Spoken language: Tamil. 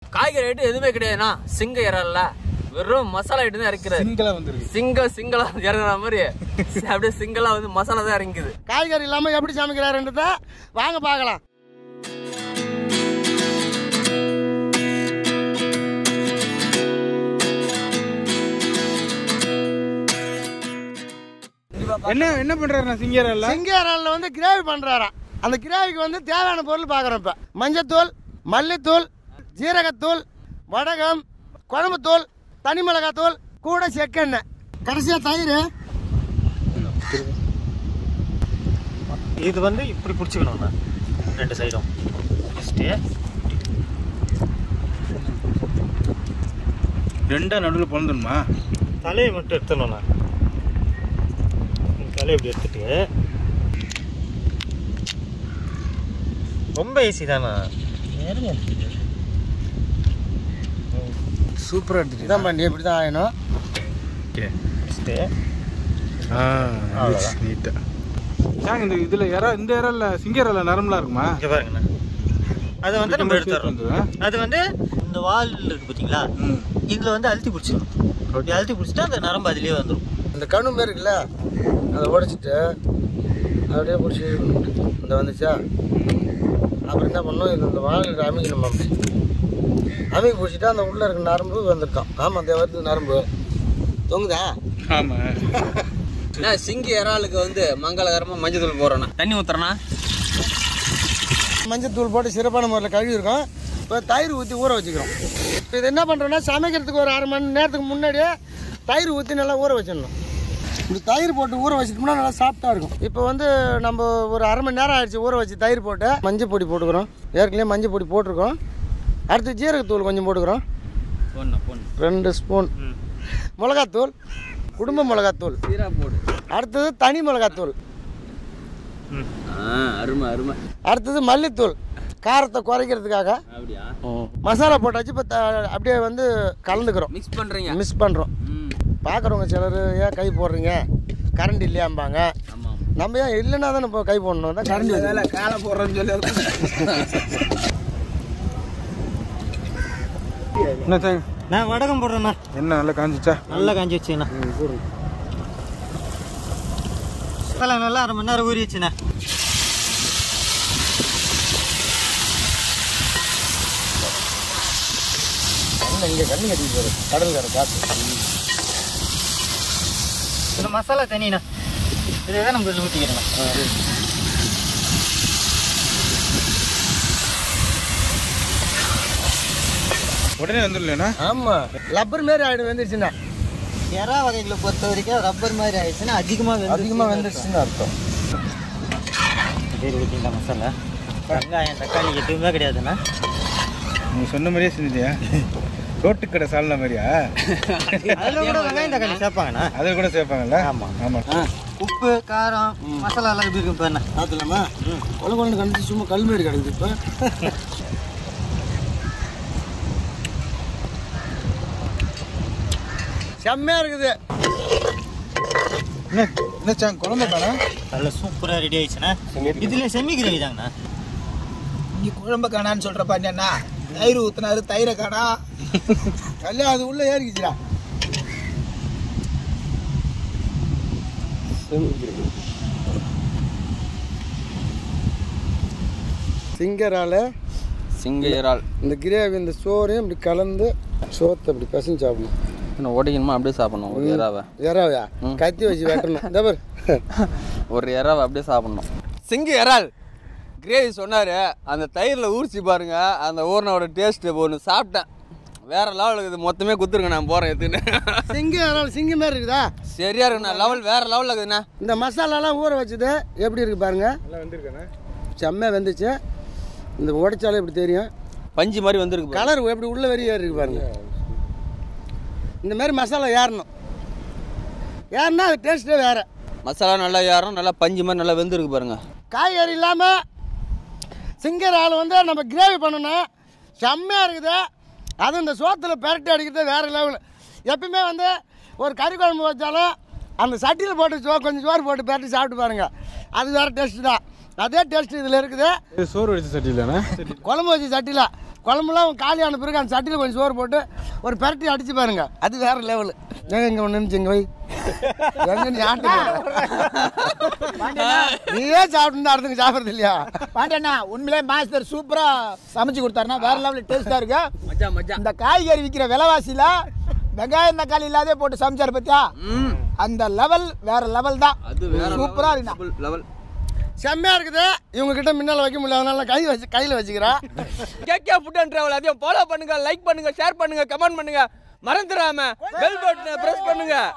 காய்கறி ஐட்டம் எதுவுமே கிடையாதுண்ணா சிங்க இறல்ல வெறும் மசாலா ஐட்டம் தான் இறக்கிறாரு சிங்கிளா வந்துருக்கு சிங்கிள் சிங்கிளா இறங்குற மாதிரி அப்படியே சிங்கிளா வந்து மசாலா தான் இறங்குது காய்கறி இல்லாமல் எப்படி சமைக்கிறாருன்றத வாங்க பார்க்கலாம் என்ன என்ன பண்றாருண்ணா சிங்கரல்ல சிங்கேரலில் வந்து கிரேவி பண்ணுறாராம் அந்த கிரேவிக்கு வந்து தேவையான பொருள் பார்க்குறோம் இப்போ மஞ்சத்தூள் மல்லித்தூள் ஜீரகத்தூள் வடகம் குழம்புத்தூள் தனி மிளகாத்தூள் கூட செக்கெண்ணெய் கடைசியாக தயிர் இது வந்து இப்படி பிடிச்சிக்கணும்ண்ணா ரெண்டு சைடும் ஃபஸ்ட்டு ரெண்டா நடுவில் பிறந்துடுமா தலையை மட்டும் எடுத்துடணும்ண்ணா இந்த தலையை இப்படி எடுத்துட்டு ரொம்ப ஈஸி தானே சூப்பரா எடுத்துட்டு இதான் பண்ணி இப்படி தான் ஆகணும் ஃபஸ்ட்டு ஆ நீட்டா சாங்க இந்த இதுல இறா இந்த இறல்ல சிங்க இறல்ல நரம்புலாம் இருக்குமா இங்கே பாருங்கண்ணா அதை வந்து நம்ம எடுத்துடுறோம் வந்துடும். அது வந்து இந்த வால் இருக்கு பார்த்தீங்களா ம் இதில் வந்து அழுத்தி பிடிச்சிக்கணும் இப்படி அழுத்தி பிடிச்சிட்டா அந்த நரம்பு அதுலேயே வந்துடும் அந்த கணு மாரி இருக்குல்ல அதை உடைச்சிட்டு அப்படியே பிடிச்சி இந்த வந்துச்சா அப்புறம் என்ன பண்ணோம் இது இந்த வாழையில் அமைக்கணும் அப்படி அமைக்க பிடிச்சிட்டா அந்த உள்ளே இருக்க நரம்பு வந்திருக்கான் ஆமாம் அந்த வருது நரம்பு தொங்குதா ஆமா என்ன சிங்கி இறாலுக்கு வந்து மங்களகரமா மஞ்சள் தூள் போடுறேண்ணா தண்ணி ஊத்துறேண்ணா மஞ்சத்தூள் போட்டு சிறப்பான முறையில் கழுவிருக்கோம் இப்போ தயிர் ஊற்றி ஊற வச்சுக்கிறோம் இப்போ இது என்ன பண்ணுறோன்னா சமைக்கிறதுக்கு ஒரு அரை மணி நேரத்துக்கு முன்னாடியே தயிர் ஊற்றி நல்லா ஊற வச்சிடணும் இப்படி தயிர் போட்டு ஊற வச்சிட்டோம்னா நல்லா சாஃப்டாக இருக்கும் இப்போ வந்து நம்ம ஒரு அரை மணி நேரம் ஆயிடுச்சு ஊற வச்சு தயிர் போட்டு மஞ்சள் பொடி போட்டுக்கிறோம் ஏற்கனவே மஞ்சள் பொடி போட்டிருக்கோம் அடுத்து ஜீரகத்தூள் கொஞ்சம் போட்டுக்கிறோம் பொண்ணு பொண்ணு ரெண்டு ஸ்பூன் மிளகாத்தூள் குடும்ப மிளகாத்தூள் சீரா போடு அடுத்தது தனி மிளகாத்தூள் ஆ அருமை அருமை அடுத்தது மல்லித்தூள் காரத்தை குறைக்கிறதுக்காக அப்படியா மசாலா போட்டாச்சு இப்போ அப்படியே வந்து கலந்துக்கிறோம் மிக்ஸ் பண்றீங்க மிஸ் பண்ணுறோம் ம் பார்க்குறவங்க சிலர் ஏன் கை போடுறீங்க கரண்ட் இல்லையாம்பாங்க ஆமா நம்ம ஏன் இல்லைன்னா தானே இப்போ கை போடணும் தான் கரண்ட் காலை போடுறேன்னு சொல்லி என்ன சாங்க நான் வடகம் போடுறேண்ணா என்ன நல்லா காஞ்சிச்சா நல்லா காஞ்சி வச்சுண்ணா தலை நல்லா அரை மணி நேரம் ஊறி வச்சுண்ணா கண்ணு இங்கே கண்ணு கட்டிட்டு போகுது கடல் கரை காற்று இந்த மசாலா தனிண்ணா இதை தான் நம்ம ஊற்றிக்கிறோம் உடனே வந்துடலண்ணா ஆமாம் லப்பர் மாரி ஆகிடும் வந்துருச்சுன்னா எறா வகைகளை பொறுத்த வரைக்கும் ரப்பர் மாதிரி ஆயிடுச்சுன்னா அதிகமாக அதிகமாக வந்துருச்சுன்னு அர்த்தம் இதே ஊற்றிங்களா மசாலா வெங்காயம் தக்காளி எதுவுமே கிடையாதுண்ணா நீ சொன்ன மாதிரியே செஞ்சுட்டியா ரோட்டுக்கடை சால்னா மாதிரியா அதில் கூட வெங்காயம் தக்காளி சேர்ப்பாங்கண்ணா அதில் கூட சேர்ப்பாங்கல்ல ஆமா. ஆமா உப்பு காரம் மசாலா எல்லாம் எப்படி இருக்கும் இப்போ என்ன பார்த்துலாமா கொலை கொண்டு கண்டிச்சு சும்மா கல் மாரி கிடக்குது இப்போ செம்மையாக இருக்குது என்ன என்ன சாங் குழம்பு காணா நல்லா சூப்பராக ரெடி ஆயிடுச்சுண்ணா இதில் செமி கிரேவி தாங்கண்ணா நீ குழம்பு காணான்னு சொல்றப்ப என்னன்னா தயிர் ஊத்துனாரு தயிரை காணா கல்யாணம் அது உள்ளே ஏறிக்குச்சுடா சிங்கரால சிங்க இறால் இந்த கிரேவி இந்த சோறையும் இப்படி கலந்து சோத்தை இப்படி பசங்க சாப்பிடணும் இன்னும் உடைக்கணுமா அப்படியே சாப்பிடணும் ஒரு இறாவை இறாவையா கத்தி வச்சு வெட்டணும் இந்த பாரு ஒரு இறாவை அப்படியே சாப்பிடணும் சிங்க இறால் கிரேவி சொன்னார் அந்த தயிரில் ஊறிச்சு பாருங்க அந்த ஊர்னோட டேஸ்ட்டு ஒன்று சாப்பிட்டேன் வேற லெவலுக்கு இது மொத்தமே குத்துருங்க நான் போகிறேன் எத்துன்னு சிங்கம் இறால் சிங்கம் மாதிரி இருக்குதா சரியா இருக்குண்ணா லெவல் வேற லெவலில் இருக்குதுண்ணா இந்த மசாலாலாம் ஊற வச்சது எப்படி இருக்கு பாருங்க நல்லா வந்திருக்கானே செம்மையாக வெந்துச்சு இந்த உடைச்சாலே இப்படி தெரியும் பஞ்சு மாதிரி வந்திருக்கு பாரு. கலர் எப்படி உள்ள வெறி ஏறி இருக்கு பாருங்க இந்த மாதிரி மசாலா ஏறணும் ஏறினா அது டேஸ்ட்டே வேறு மசாலா நல்லா ஏறும் நல்லா பஞ்சு மாதிரி நல்லா வெந்திருக்கு பாருங்க காய்கறி இல்லாமல் சிங்கர் ஆள் வந்து நம்ம கிரேவி பண்ணணும் செம்மையாக இருக்குது அதுவும் இந்த சோத்தில் பெரட்டி அடிக்கிறது வேறு லெவலு எப்பயுமே வந்து ஒரு கறி குழம்பு வச்சாலும் அந்த சட்டியில் போட்டு சோ கொஞ்சம் சோறு போட்டு பெரட்டி சாப்பிட்டு பாருங்கள் அது வேறு டேஸ்ட்டு தான் அதே டேஸ்ட் இதில் இருக்குது இது சோறு வடிச்ச சட்டி இல்லைண்ணா குழம்பு வச்ச சட்டியில் குழம்புலாம் காலியான பிறகு அந்த சட்டியில் கொஞ்சம் சோறு போட்டு ஒரு பெரட்டி அடிச்சு பாருங்க அது வேற லெவலு ஏங்க இங்கே ஒன்று இருந்துச்சு இங்கே வை எங்க நீ ஆட்டு நீயே சாப்பிட்டு அடுத்தவங்க சாப்பிட்றது இல்லையா பாண்டியண்ணா உண்மையிலே மாஸ்டர் சூப்பரா சமைச்சு கொடுத்தாருன்னா வேற லெவலில் டேஸ்டா இருக்கு மஜா மஜா இந்த காய்கறி விற்கிற விலைவாசியில வெங்காயம் தக்காளி இல்லாதே போட்டு சமைச்சாரு பத்தியா ம் அந்த லெவல் வேற லெவல் தான் அது வேற சூப்பரா இருக்குண்ணா லெவல் செம்மையா இருக்குது இவங்க கிட்ட முன்னால் வைக்க முடியல அதனால கை வச்சு கையில் வச்சுக்கிறேன் கேகே ஃபுட் அண்ட் டிராவல் அதையும் ஃபாலோ பண்ணுங்க லைக் பண்ணுங்க ஷேர் பண்ணுங்க கமெண்ட் பண்ணுங்க மறந்துடாம பெல் பட்டனை பிரஸ் பண்ணுங்க